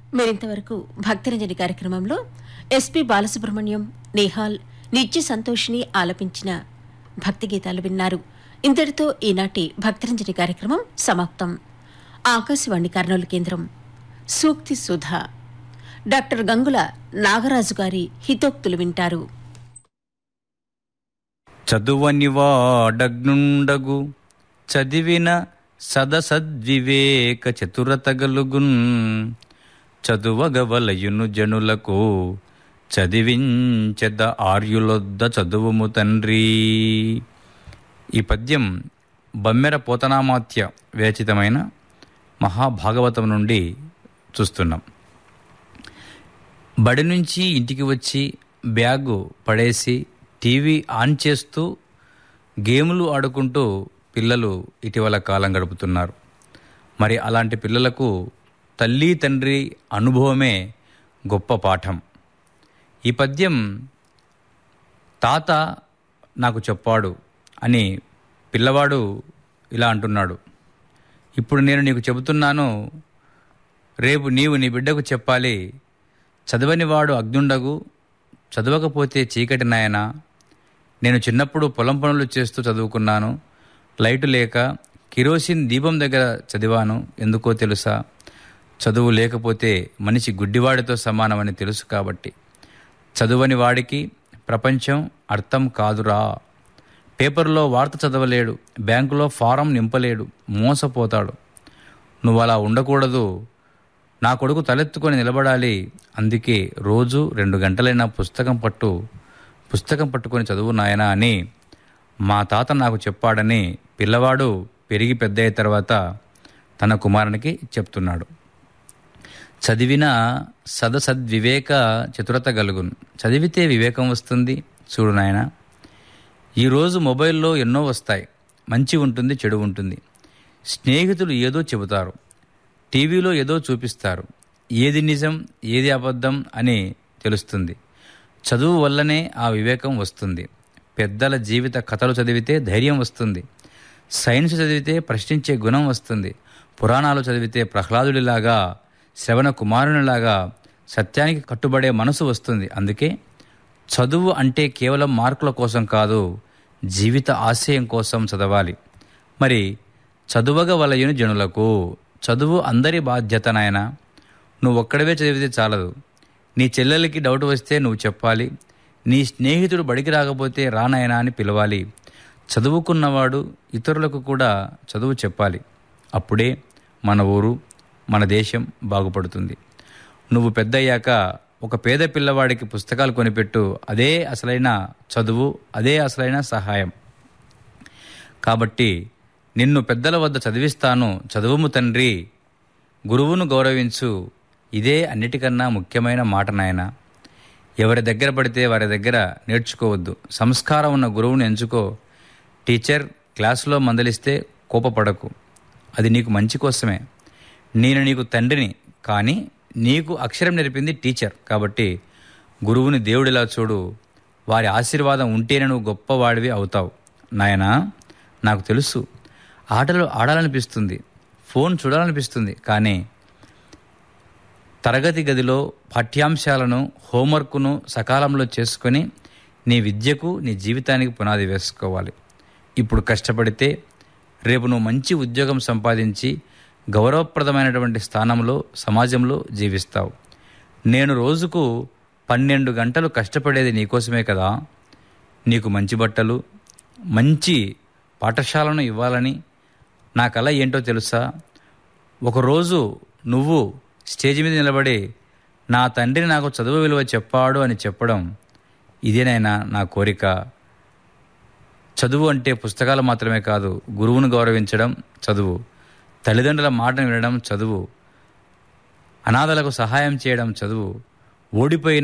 మరింతవరకు భక్తిరంజని కార్యక్రమంలో ఎస్పి బాలసుబ్రహ్మణ్యం నేహాల్ నిత్య సంతోషిని ఆలపించిన భక్తి గీతాలు విన్నారు ఇంతటితో ఈనాటి భక్తిరంజని కార్యక్రమం సమాప్తం ఆకాశవాణి కర్నూలు కేంద్రం సూక్తి సుధ డాక్టర్ గంగుల నాగరాజు గారి హితోక్తులు వింటారు చదువనివాడగ్నుండగు చదివిన సదసద్వివేక చతురతగలుగున్ చదువగవలయును జనులకు చదివించెద ఆర్యులొద్ద చదువుము తండ్రి ఈ పద్యం బమ్మెర పోతనామాత్య వేచితమైన మహాభాగవతం నుండి చూస్తున్నాం బడి నుంచి ఇంటికి వచ్చి బ్యాగు పడేసి టీవీ ఆన్ చేస్తూ గేములు ఆడుకుంటూ పిల్లలు ఇటీవల కాలం గడుపుతున్నారు మరి అలాంటి పిల్లలకు తల్లి తండ్రి అనుభవమే గొప్ప పాఠం ఈ పద్యం తాత నాకు చెప్పాడు అని పిల్లవాడు ఇలా అంటున్నాడు ఇప్పుడు నేను నీకు చెబుతున్నాను రేపు నీవు నీ బిడ్డకు చెప్పాలి చదవని వాడు అగ్నుండగు చదవకపోతే చీకటి నాయన నేను చిన్నప్పుడు పొలం పనులు చేస్తూ చదువుకున్నాను లైటు లేక కిరోసిన్ దీపం దగ్గర చదివాను ఎందుకో తెలుసా చదువు లేకపోతే మనిషి గుడ్డివాడితో సమానమని తెలుసు కాబట్టి చదువని వాడికి ప్రపంచం అర్థం కాదురా పేపర్లో వార్త చదవలేడు బ్యాంకులో ఫారం నింపలేడు మోసపోతాడు నువ్వు అలా ఉండకూడదు నా కొడుకు తలెత్తుకొని నిలబడాలి అందుకే రోజు రెండు గంటలైనా పుస్తకం పట్టు పుస్తకం పట్టుకొని చదువు నాయనా అని మా తాత నాకు చెప్పాడని పిల్లవాడు పెరిగి పెద్ద అయిన తర్వాత తన కుమారునికి చెప్తున్నాడు చదివిన సదసద్వివేక చతురత గలుగును చదివితే వివేకం వస్తుంది చూడు నాయన ఈరోజు మొబైల్లో ఎన్నో వస్తాయి మంచి ఉంటుంది చెడు ఉంటుంది స్నేహితులు ఏదో చెబుతారు టీవీలో ఏదో చూపిస్తారు ఏది నిజం ఏది అబద్ధం అని తెలుస్తుంది చదువు వల్లనే ఆ వివేకం వస్తుంది పెద్దల జీవిత కథలు చదివితే ధైర్యం వస్తుంది సైన్స్ చదివితే ప్రశ్నించే గుణం వస్తుంది పురాణాలు చదివితే ప్రహ్లాదుడిలాగా శ్రవణ కుమారునిలాగా సత్యానికి కట్టుబడే మనసు వస్తుంది అందుకే చదువు అంటే కేవలం మార్కుల కోసం కాదు జీవిత ఆశయం కోసం చదవాలి మరి చదువగ వలయుని జనులకు చదువు అందరి బాధ్యత నాయన నువ్వు ఒక్కడవే చదివితే చాలదు నీ చెల్లెలకి డౌట్ వస్తే నువ్వు చెప్పాలి నీ స్నేహితుడు బడికి రాకపోతే రానాయనా అని పిలవాలి చదువుకున్నవాడు ఇతరులకు కూడా చదువు చెప్పాలి అప్పుడే మన ఊరు మన దేశం బాగుపడుతుంది నువ్వు పెద్దయ్యాక ఒక పేద పిల్లవాడికి పుస్తకాలు కొనిపెట్టు అదే అసలైన చదువు అదే అసలైన సహాయం కాబట్టి నిన్ను పెద్దల వద్ద చదివిస్తాను చదువుము తండ్రి గురువును గౌరవించు ఇదే అన్నిటికన్నా ముఖ్యమైన మాట నాయన ఎవరి దగ్గర పడితే వారి దగ్గర నేర్చుకోవద్దు సంస్కారం ఉన్న గురువును ఎంచుకో టీచర్ క్లాసులో మందలిస్తే కోపపడకు అది నీకు మంచి కోసమే నేను నీకు తండ్రిని కానీ నీకు అక్షరం నేర్పింది టీచర్ కాబట్టి గురువుని దేవుడిలా చూడు వారి ఆశీర్వాదం ఉంటేనే నువ్వు గొప్పవాడివి అవుతావు నాయనా నాకు తెలుసు ఆటలు ఆడాలనిపిస్తుంది ఫోన్ చూడాలనిపిస్తుంది కానీ తరగతి గదిలో పాఠ్యాంశాలను హోంవర్క్ను సకాలంలో చేసుకొని నీ విద్యకు నీ జీవితానికి పునాది వేసుకోవాలి ఇప్పుడు కష్టపడితే రేపు నువ్వు మంచి ఉద్యోగం సంపాదించి గౌరవప్రదమైనటువంటి స్థానంలో సమాజంలో జీవిస్తావు నేను రోజుకు పన్నెండు గంటలు కష్టపడేది నీకోసమే కదా నీకు మంచి బట్టలు మంచి పాఠశాలను ఇవ్వాలని నా కళ ఏంటో తెలుసా ఒకరోజు నువ్వు స్టేజ్ మీద నిలబడి నా తండ్రి నాకు చదువు విలువ చెప్పాడు అని చెప్పడం ఇదేనైనా నా కోరిక చదువు అంటే పుస్తకాలు మాత్రమే కాదు గురువును గౌరవించడం చదువు తల్లిదండ్రుల మాటను వినడం చదువు అనాథలకు సహాయం చేయడం చదువు ఓడిపోయిన